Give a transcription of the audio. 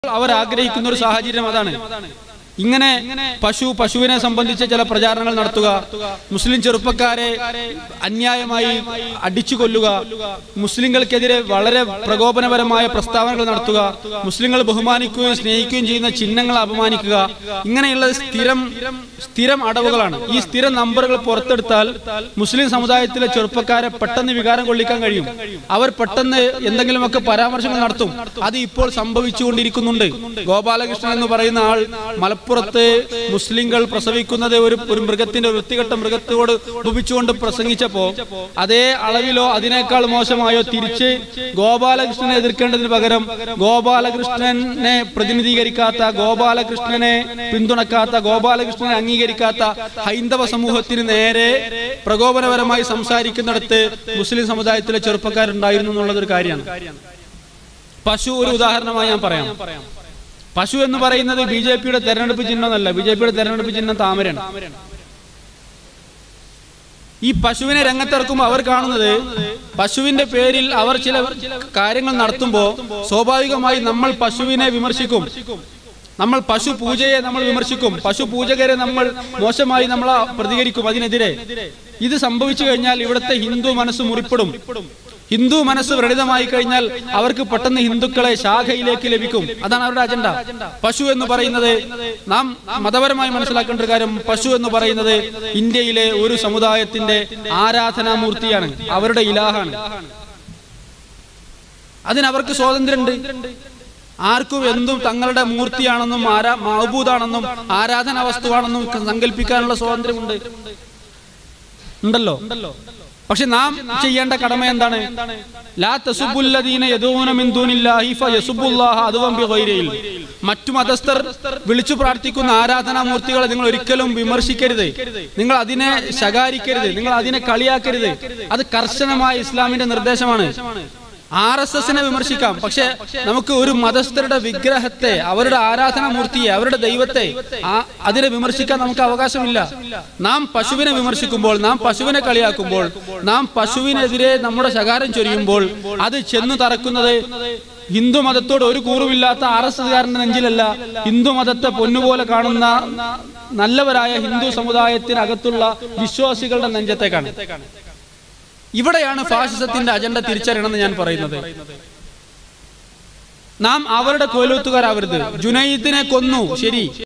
അവർ ആഗ്രഹിക്കുന്ന ഒരു സാഹചര്യം അതാണ് ഇങ്ങനെ പശു പശുവിനെ സംബന്ധിച്ച ചില പ്രചാരണങ്ങൾ നടത്തുക മുസ്ലിം ചെറുപ്പക്കാരെ അന്യായമായി അടിച്ചു കൊല്ലുക മുസ്ലിങ്ങൾക്കെതിരെ വളരെ പ്രകോപനപരമായ പ്രസ്താവനകൾ നടത്തുക മുസ്ലിങ്ങൾ ബഹുമാനിക്കുകയും സ്നേഹിക്കുകയും ചെയ്യുന്ന ചിഹ്നങ്ങൾ അപമാനിക്കുക ഇങ്ങനെയുള്ള സ്ഥിരം സ്ഥിരം അടവുകളാണ് ഈ സ്ഥിരം നമ്പറുകൾ പുറത്തെടുത്താൽ മുസ്ലിം സമുദായത്തിലെ ചെറുപ്പക്കാരെ പെട്ടെന്ന് വികാരം കൊള്ളിക്കാൻ കഴിയും അവർ പെട്ടെന്ന് എന്തെങ്കിലുമൊക്കെ പരാമർശങ്ങൾ നടത്തും അത് ഇപ്പോൾ സംഭവിച്ചുകൊണ്ടിരിക്കുന്നുണ്ട് ഗോപാലകൃഷ്ണൻ എന്ന് പറയുന്ന ആൾ മലപ്പുറത്ത് മുസ്ലിങ്ങൾ പ്രസവിക്കുന്നത് ഒരു ഒരു മൃഗത്തിന്റെ ഒരു വൃത്തികെട്ട മൃഗത്തോട് ഉപയോഗിച്ചുകൊണ്ട് പ്രസംഗിച്ചപ്പോ അതേ അളവിലോ അതിനേക്കാൾ മോശമായോ തിരിച്ച് ഗോപാലകൃഷ്ണനെ എതിർക്കേണ്ടതിന് പകരം ഗോപാലകൃഷ്ണനെ പ്രതിനിധീകരിക്കാത്ത ഗോപാലകൃഷ്ണനെ പിന്തുണക്കാത്ത ഗോപാലകൃഷ്ണനെ അംഗീകരിക്കാത്ത ഹൈന്ദവ സമൂഹത്തിന് നേരെ പ്രകോപനപരമായി സംസാരിക്കുന്നിടത്ത് മുസ്ലിം സമുദായത്തിലെ ചെറുപ്പക്കാരുണ്ടായിരുന്നു എന്നുള്ളതൊരു കാര്യമാണ് പശു ഒരു ഉദാഹരണമായി ഞാൻ പറയാം പശു എന്ന് പറയുന്നത് ബി ജെ പിയുടെ തെരഞ്ഞെടുപ്പ് ചിഹ്നമല്ല ബി ജെ പിയുടെ തെരഞ്ഞെടുപ്പ് ചിഹ്നം താമരയാണ് ഈ പശുവിനെ രംഗത്തിറക്കുമ്പോൾ അവർ കാണുന്നത് പശുവിന്റെ പേരിൽ അവർ ചില കാര്യങ്ങൾ നടത്തുമ്പോൾ സ്വാഭാവികമായി നമ്മൾ പശുവിനെ വിമർശിക്കും നമ്മൾ പശു പൂജയെ നമ്മൾ വിമർശിക്കും പശു പൂജകരെ നമ്മൾ മോശമായി നമ്മൾ പ്രതികരിക്കും അതിനെതിരെ ഇത് സംഭവിച്ചു കഴിഞ്ഞാൽ ഇവിടുത്തെ ഹിന്ദു മനസ്സ് മുറിപ്പെടും ഹിന്ദു മനസ്സ് വ്രണിതമായി കഴിഞ്ഞാൽ അവർക്ക് പെട്ടെന്ന് ഹിന്ദുക്കളെ ശാഖയിലേക്ക് ലഭിക്കും അതാണ് അവരുടെ അജണ്ട പശു എന്ന് പറയുന്നത് നാം മതപരമായി മനസ്സിലാക്കേണ്ട ഒരു കാര്യം പശു എന്ന് പറയുന്നത് ഇന്ത്യയിലെ ഒരു സമുദായത്തിന്റെ ആരാധനാമൂർത്തിയാണ് അവരുടെ ഇലാഹാണ് അതിനവർക്ക് സ്വാതന്ത്ര്യമുണ്ട് ആർക്കും എന്തും തങ്ങളുടെ മൂർത്തിയാണെന്നും ആരാ മഹബൂദാണെന്നും ആരാധനാ വസ്തുവാണെന്നും സങ്കല്പിക്കാനുള്ള സ്വാതന്ത്ര്യമുണ്ട് ഉണ്ടല്ലോ പക്ഷെ നാം ചെയ്യേണ്ട കടമ എന്താണ് ലാ തസുബുല്ലദീന യദൂന മിൻ ദൂനില്ലാഹി ഫയസുബുല്ലാഹ അദവം ബിഗൈരിൽ മറ്റു മതസ്ഥർ വിളിച്ചു പ്രാർത്ഥിക്കുന്ന ആരാധനാമൂർത്തികളെ നിങ്ങൾ ഒരിക്കലും വിമർശിക്കരുത് നിങ്ങൾ അതിനെ ശകാരിക്കരുത് നിങ്ങൾ അതിനെ കളിയാക്കരുത് അത് കർശനമായ ഇസ്ലാമിന്റെ നിർദ്ദേശമാണ് ആർ എസ് എസിനെ വിമർശിക്കാം പക്ഷെ നമുക്ക് ഒരു മതസ്ഥരുടെ വിഗ്രഹത്തെ അവരുടെ ആരാധനാമൂർത്തിയെ അവരുടെ ദൈവത്തെ ആ- അതിനെ വിമർശിക്കാൻ നമുക്ക് അവകാശമില്ല നാം പശുവിനെ വിമർശിക്കുമ്പോൾ നാം പശുവിനെ കളിയാക്കുമ്പോൾ നാം പശുവിനെതിരെ നമ്മുടെ ശകാരം ചൊരിയുമ്പോൾ അത് ചെന്നു തറക്കുന്നത് ഹിന്ദു മതത്തോട് ഒരു കൂറുമില്ലാത്ത ആർ എസ് എസ്കാരന്റെ നെഞ്ചിലല്ല ഹിന്ദു മതത്തെ പൊന്നുപോലെ കാണുന്ന നല്ലവരായ ഹിന്ദു സമുദായത്തിനകത്തുള്ള വിശ്വാസികളുടെ നെഞ്ചത്തേക്കാണ് ഇവിടെയാണ് ഫാഷിസത്തിന്റെ അജണ്ട തിരിച്ചറിയണമെന്ന് ഞാൻ പറയുന്നത് നാം അവരുടെ കോലൂത്തുകാരാവരുത് ജുനൈദിനെ കൊന്നു ശരി